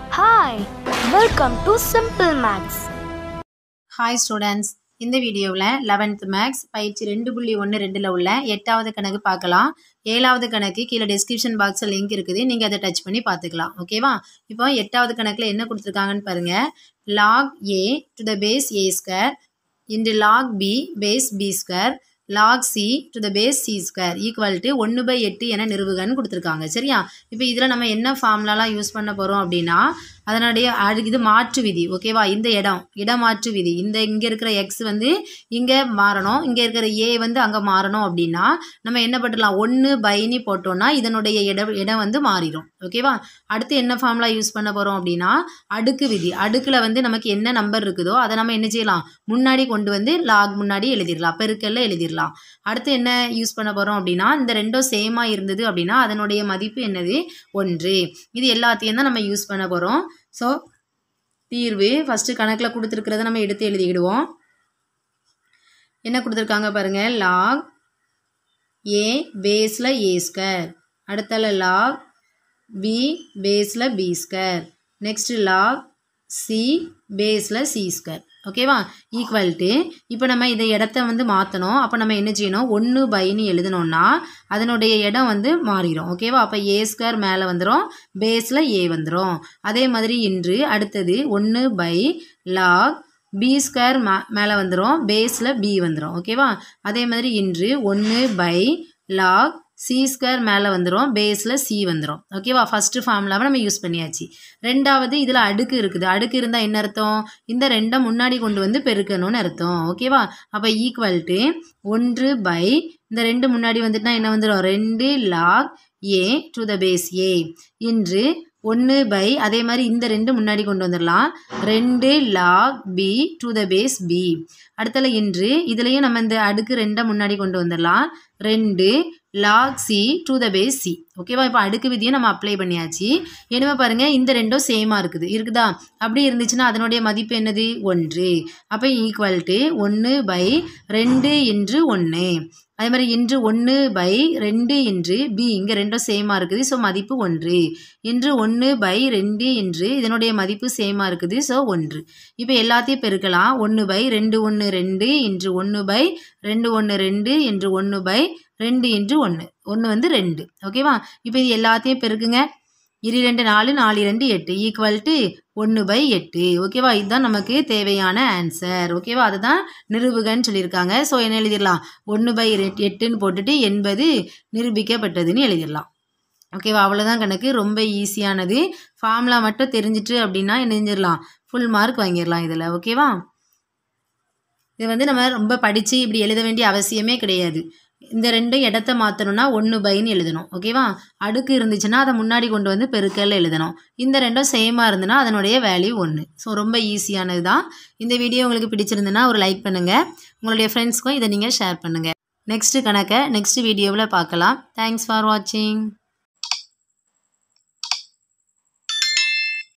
Hi, welcome to Simple Maths. Hi students இந்த வீடியோவில் eleventh maths பயிற்சி ரெண்டு புள்ளி ஒன்று ரெண்டில் உள்ள எட்டாவது கணக்கு பார்க்கலாம் ஏழாவது கணக்கு கீழே டிஸ்கிரிப்ஷன் பாக்ஸில் லிங்க் இருக்குது நீங்கள் அதை டச் பண்ணி பார்த்துக்கலாம் ஓகேவா இப்போ எட்டாவது கணக்கில் என்ன கொடுத்துருக்காங்கன்னு பாருங்கள் log A to the base A square into log B base B square log C to the base C square equal to ஒன்று பை எட்டு என நிறுவுகன்னு கொடுத்துருக்காங்க சரியா இப்போ இதில் நம்ம என்ன ஃபார்முலாலாம் யூஸ் பண்ண போகிறோம் அப்படின்னா அதனுடைய அது இது மாற்று விதி ஓகேவா இந்த இடம் இடமாற்று விதி இந்த இங்கே இருக்கிற எக்ஸ் வந்து இங்கே மாறணும் இங்கே இருக்கிற ஏ வந்து அங்கே மாறணும் அப்படின்னா நம்ம என்ன பண்ணலாம் ஒன்று பைனி போட்டோம்னா இதனுடைய இடம் இடம் வந்து மாறிடும் ஓகேவா அடுத்து என்ன ஃபார்முலா யூஸ் பண்ண போகிறோம் அப்படின்னா அடுக்கு விதி அடுக்கில் வந்து நமக்கு என்ன நம்பர் இருக்குதோ அதை நம்ம என்ன செய்யலாம் முன்னாடி கொண்டு வந்து லாக் முன்னாடி எழுதிடலாம் பெருக்கல்ல எழுதிடலாம் அடுத்து என்ன யூஸ் பண்ண போகிறோம் அப்படின்னா இந்த ரெண்டும் சேமாக இருந்தது அப்படின்னா அதனுடைய மதிப்பு என்னது ஒன்று இது எல்லாத்தையும் தான் நம்ம யூஸ் பண்ண போகிறோம் ஸோ தீர்வு ஃபஸ்ட்டு கணக்கில் கொடுத்துருக்கிறத நம்ம எடுத்து எழுதிக்கிடுவோம் என்ன கொடுத்துருக்காங்க பாருங்கள் லாக் ஏ பேஸில் ஏ ஸ்கொயர் அடுத்தால லாக் பி பேஸில் B square next log C பேஸில் சி ஸ்கொயர் ஓகேவா ஈக்குவல் டு இப்போ நம்ம இதை இடத்த வந்து மாற்றணும் அப்போ நம்ம என்ன செய்யணும் ஒன்று பைன்னு எழுதணும்னா அதனுடைய இடம் வந்து மாறிடும் ஓகேவா அப்போ ஏ ஸ்கொயர் மேலே வந்துடும் பேஸில் ஏ வந்துடும் அதே மாதிரி இன்று அடுத்தது ஒன்று பை லாக் பி ஸ்கொயர் மே மேலே வந்துடும் பேஸில் பி வந்துடும் ஓகேவா அதே மாதிரி இன்று ஒன்று பை லாக் சி ஸ்கொயர் மேலே வந்துடும் பேஸில் சி வந்துடும் ஓகேவா ஃபஸ்ட்டு ஃபார்முலாவை நம்ம யூஸ் பண்ணியாச்சு ரெண்டாவது இதில் அடுக்கு இருக்குது அடுக்கு இருந்தால் என்ன அர்த்தம் இந்த ரெண்டை முன்னாடி கொண்டு வந்து பெருக்கணும்னு அர்த்தம் ஓகேவா அப்போ ஈக்குவல் டு ஒன்று பை இந்த ரெண்டு முன்னாடி வந்துட்டுனா என்ன வந்துடும் ரெண்டு log A to the base A into ஒன்று பை அதே மாதிரி இந்த ரெண்டு முன்னாடி கொண்டு வந்துடலாம் ரெண்டு log B to the base B அடுத்தல இன்று இதுலேயும் நம்ம இந்த அடுக்கு ரெண்டை முன்னாடி கொண்டு வந்துடலாம் ரெண்டு log C to the base C ஓகேவா இப்போ அடுக்கு விதியை நம்ம அப்ளை பண்ணியாச்சு என்னமே பாருங்கள் இந்த ரெண்டும் சேமாக இருக்குது இருக்குதா அப்படி இருந்துச்சுன்னா அதனுடைய மதிப்பு என்னது ஒன்று அப்போ ஈக்குவல் டு ஒன்று பை ரெண்டு இன்று ஒன்று அதே மாதிரி இன்று ஒன்று பை ரெண்டு இன்று பி இங்கே ரெண்டும் சேமாக இருக்குது ஸோ மதிப்பு ஒன்று இன்று ஒன்று பை ரெண்டு இன்று இதனுடைய மதிப்பு சேமாக இருக்குது ஸோ ஒன்று இப்போ எல்லாத்தையும் பெருக்கலாம் ஒன்று பை ரெண்டு ஒன்று ரெண்டு இன்று ஒன்று பை ரெண்டு ஒன்று ரெண்டு இன்று ஒன்று பை ரெண்டு இன்று ஒன்று ஒன்று வந்து ரெண்டு ஓகேவா இப்போ இது எல்லாத்தையும் பெருக்குங்க இரு ரெண்டு நாலு நாலு ரெண்டு எட்டு ஈக்குவல் டு ஒன்று பை எட்டு ஓகேவா இதுதான் நமக்கு தேவையான ஆன்சர் ஓகேவா அதுதான் நிரூபகன்னு சொல்லியிருக்காங்க ஸோ என்ன எழுதிடலாம் ஒன்று பை எட்டுன்னு போட்டுட்டு எண்பது நிரூபிக்கப்பட்டதுன்னு எழுதிடலாம் ஓகேவா அவ்வளோதான் கணக்கு ரொம்ப ஈஸியானது ஃபார்முலா மட்டும் தெரிஞ்சிட்டு அப்படின்னா என்ன செஞ்சிடலாம் ஃபுல் மார்க் வாங்கிடலாம் இதில் ஓகேவா இது வந்து நம்ம ரொம்ப படித்து இப்படி எழுத வேண்டிய அவசியமே கிடையாது இந்த ரெண்டும் இடத்த மாற்றணும்னா ஒன்று பைன்னு எழுதணும் ஓகேவா அடுக்கு இருந்துச்சுன்னா அதை முன்னாடி கொண்டு வந்து பெருக்கல் எழுதணும் இந்த ரெண்டும் சேமாக இருந்ததுன்னா அதனுடைய வேல்யூ ஒன்று ஸோ ரொம்ப ஈஸியானது தான் இந்த வீடியோ உங்களுக்கு பிடிச்சிருந்துன்னா ஒரு லைக் பண்ணுங்கள் உங்களுடைய ஃப்ரெண்ட்ஸ்க்கும் இதை நீங்கள் ஷேர் பண்ணுங்கள் நெக்ஸ்ட்டு கணக்கை நெக்ஸ்ட் வீடியோவில் பார்க்கலாம் தேங்க்ஸ் ஃபார் வாட்சிங்